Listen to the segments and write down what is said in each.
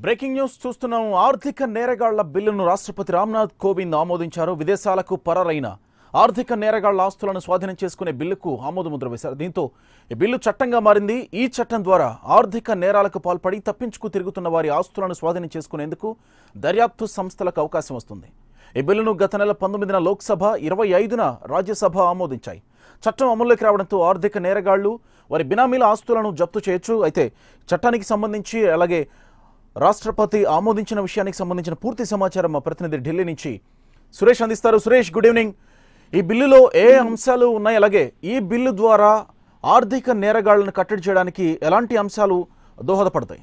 breaking news చూస్తున్నాం ఆర్థిక నేరగాళ్ల బిల్లును రాష్ట్రపతి రామ్నాథ్ కోవింద్ ఆమోదించారు విదేశాలకు పరారైన ఆర్థిక నేరగాళ్ల ఆస్తులను స్వాధీనం చేసుకునే బిల్లుకు ఆమోదముద్ర వేశారు దీంతో ఈ బిల్లు చట్టంగా మారింది ఈ చట్టం ద్వారా ఆర్థిక నేరాలకు పాల్పడి తప్పించుకు తిరుగుతున్న వారి ఆస్తులను స్వాధీనం చేసుకునేందుకు దర్యాప్తు సంస్థలకు అవకాశం వస్తుంది ఈ బిల్లును గత నెల పంతొమ్మిదిన లోక్సభ ఇరవై ఐదున రాజ్యసభ ఆమోదించాయి చట్టం అమల్లోకి రావడంతో ఆర్థిక నేరగాళ్లు వారి బినామీల ఆస్తులను జప్తు చేయొచ్చు అయితే చట్టానికి సంబంధించి అలాగే రాష్ట్రపతి ఆమోదించిన విషయానికి సంబంధించిన పూర్తి సమాచారం మా ప్రతినిధి ఢిల్లీ నుంచి సురేష్ అందిస్తారు సురేష్ గుడ్ ఈవినింగ్ ఈ బిల్లులో ఏ అంశాలు ఉన్నాయి అలాగే ఈ బిల్లు ద్వారా ఆర్థిక నేరగాళ్లను కట్టడి చేయడానికి ఎలాంటి అంశాలు దోహదపడతాయి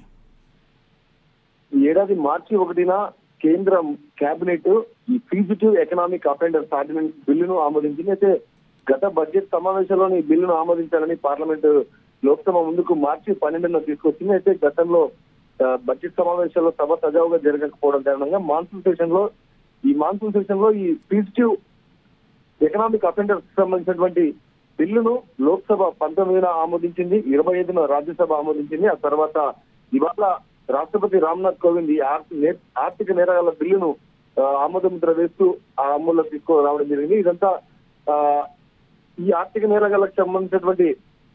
ఈ ఏడాది మార్చి ఒకటిన కేంద్రం కేబినెట్ ఈ ఫీజిటివ్ ఎకనామిక్ అఫెండర్స్ ఆర్డినెన్స్ బిల్లును ఆమోదించింది అయితే గత బడ్జెట్ సమావేశంలోని ఈ బిల్లును ఆమోదించాలని పార్లమెంట్ లోక్సభ ముందుకు మార్చి పన్నెండున తీసుకొచ్చింది అయితే గతంలో ఆ, బడ్జెట్ సమావేశాల్లో సభ సజావుగా జరగకపోవడం కారణంగా మాన్సూన్ సెషన్ లో ఈ మాన్సూన్ సెషన్ లో ఈ ఫీజిటివ్ ఎకనామిక్ అఫెండర్స్ సంబంధించినటువంటి బిల్లును లోక్సభ పంతొమ్మిదిన ఆమోదించింది ఇరవై ఐదున రాజ్యసభ ఆమోదించింది ఆ తర్వాత ఇవాళ రాష్ట్రపతి రామ్నాథ్ కోవింద్ ఈ ఆర్థి- నే- ఆర్థిక నేరాల బిల్లును ఆ, ఆమోదముద్ర వేస్తూ ఆ అమల్లో తీసుకురావడం జరిగింది ఇదంతా ఆ, ఈ ఆర్థిక నేరగాలకు సంబంధించినటువంటి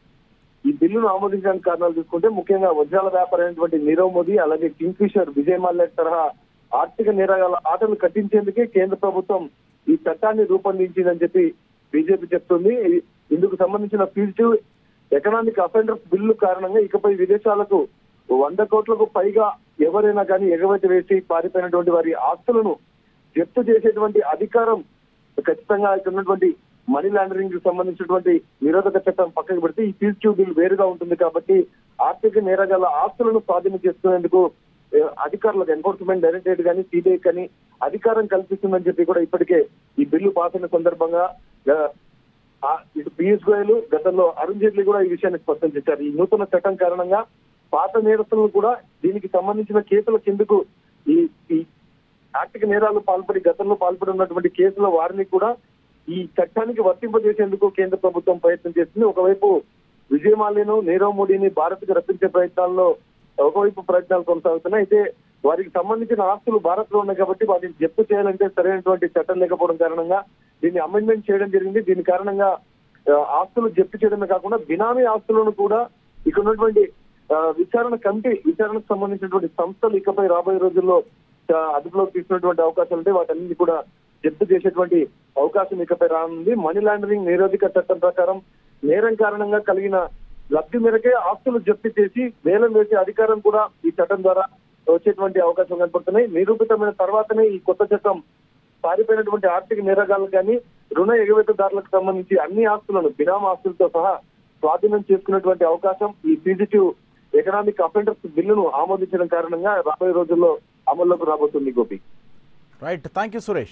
ఈ బిల్లును ఆమోదించడానికి కారణాలు చూసుకుంటే ముఖ్యంగా వజ్రాల వ్యాపారి అయినటువంటి నీరవ్ మోదీ అలాగే కింగ్ ఫిషర్ విజయ్ మల్య తరహా ఆర్థిక నేరగాల ఆటలు కట్టించేందుకే కేంద్ర ప్రభుత్వం ఈ చట్టాన్ని రూపొందించిందని చెప్పి బీజేపీ చెప్తుంది ఈ- ఇందుకు సంబంధించిన ఫీజు ఎకనామిక్ అఫెండర్స్ బిల్లు కారణంగా ఇకపై విదేశాలకు వంద కోట్లకు పైగా ఎవరైనా కానీ ఎగబెట్టి వేసి పారిపోయినటువంటి వారి ఆస్తులను జప్తు చేసేటువంటి అధికారం ఖచ్చితంగా ఇక్కడ ఉన్నటువంటి మనీ లాండరింగ్ కి సంబంధించినటువంటి నిరోధక చట్టం పక్కకు పెడితే ఈ ఫీజు బిల్ వేరుగా ఉంటుంది కాబట్టి ఆర్థిక నేరగాల ఆస్తులను స్వాధీనం చేసుకునేందుకు ఏ, అధికారులకు ఎన్ఫోర్స్మెంట్ డైరెక్టరేట్ కానీ సిబిఐ కానీ అధికారం కల్పిస్తుందని చెప్పి కూడా ఇప్పటికే ఈ బిల్లు పాస్ అయిన సందర్భంగా ఆ, ఆ, ఇటు పీయూష్ గోయల్ గతంలో అరుణ్ జైట్లీ కూడా ఈ విషయాన్ని స్పష్టం చేశారు ఈ నూతన చట్టం కారణంగా పాత నేరస్తులను కూడా దీనికి సంబంధించిన కేసుల కిందకు ఈ ఈ ఆర్థిక నేరాలు పాల్పడి గతంలో పాల్పడి ఉన్నటువంటి కేసుల వారిని కూడా ఈ చట్టానికి వర్తింపజేసేందుకు కేంద్ర ప్రభుత్వం ప్రయత్నం చేస్తుంది ఒకవైపు విజయమాల్యను నీరవ్ మోడీని భారత్ కు రప్పించే ప్రయత్నాల్లో ఒకవైపు ప్రయత్నాలు కొనసాగుతున్నాయి అయితే వారికి సంబంధించిన ఆస్తులు భారత్ లో ఉన్నాయి కాబట్టి వాటిని జప్తు చేయాలంటే సరైనటువంటి చట్టం లేకపోవడం కారణంగా దీన్ని అమెండ్మెంట్ చేయడం జరిగింది దీని కారణంగా ఆ, ఆస్తులు జప్తు చేయడమే కాకుండా బినామీ ఆస్తులను కూడా ఇక్కడ ఉన్నటువంటి ఆ, విచారణ కమిటీ విచారణకు సంబంధించినటువంటి సంస్థలు ఇకపై రాబోయే రోజుల్లో ఆ, అదుపులోకి తీసుకున్నటువంటి అవకాశాలు ఉంటాయి వాటన్నింటి కూడా జప్తు చేసేటువంటి అవకాశం ఇకపై రానుంది మనీ లాండరింగ్ నిరోధక చట్టం ప్రకారం నేరం కారణంగా కలిగిన లబ్ధి మేరకే ఆస్తులు జప్తు చేసి వేలం వేసే అధికారం కూడా ఈ చట్టం ద్వారా వచ్చేటువంటి అవకాశం కనపడుతున్నాయి నిరూపితమైన తర్వాతనే ఈ కొత్త చట్టం పారిపోయినటువంటి ఆర్థిక నేరగాళ్ళకు కానీ రుణ ఎగవేతదారులకు సంబంధించి అన్ని ఆస్తులను బినామా ఆస్తులతో సహా స్వాధీనం చేసుకున్నటువంటి అవకాశం ఈ ఫీజిటివ్ ఎకనామిక్ అఫెండర్స్ బిల్లును ఆమోదించడం కారణంగా రాబోయే రోజుల్లో అమల్లోకి రాబోతుంది Gopi right thank you Suresh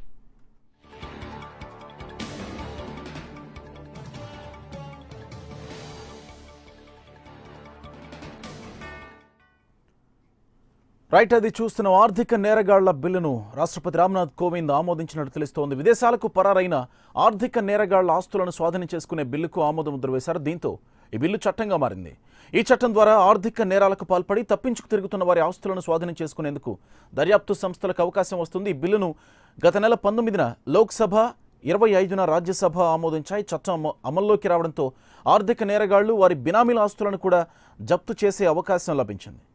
right అది చూస్తున్న ఆర్థిక నేరగాళ్ల బిల్లును రాష్ట్రపతి రామ్నాథ్ కోవింద్ ఆమోదించినట్టు తెలుస్తోంది విదేశాలకు పరారైన ఆర్థిక నేరగాళ్ల ఆస్తులను స్వాధీనం చేసుకునే బిల్లుకు ఆమోదముద్ర వేశారు దీంతో ఈ బిల్లు చట్టంగా మారింది ఈ చట్టం ద్వారా ఆర్థిక నేరాలకు పాల్పడి తప్పించుకు తిరుగుతున్న వారి ఆస్తులను స్వాధీనం చేసుకునేందుకు దర్యాప్తు సంస్థలకు అవకాశం వస్తుంది ఈ బిల్లును గత నెల పంతొమ్మిదిన లోక్సభ ఇరవై ఐదున రాజ్యసభ ఆమోదించాయి చట్టం అమ- అమల్లోకి రావడంతో ఆర్థిక నేరగాళ్లు వారి బినామీల ఆస్తులను కూడా జప్తు చేసే అవకాశం లభించింది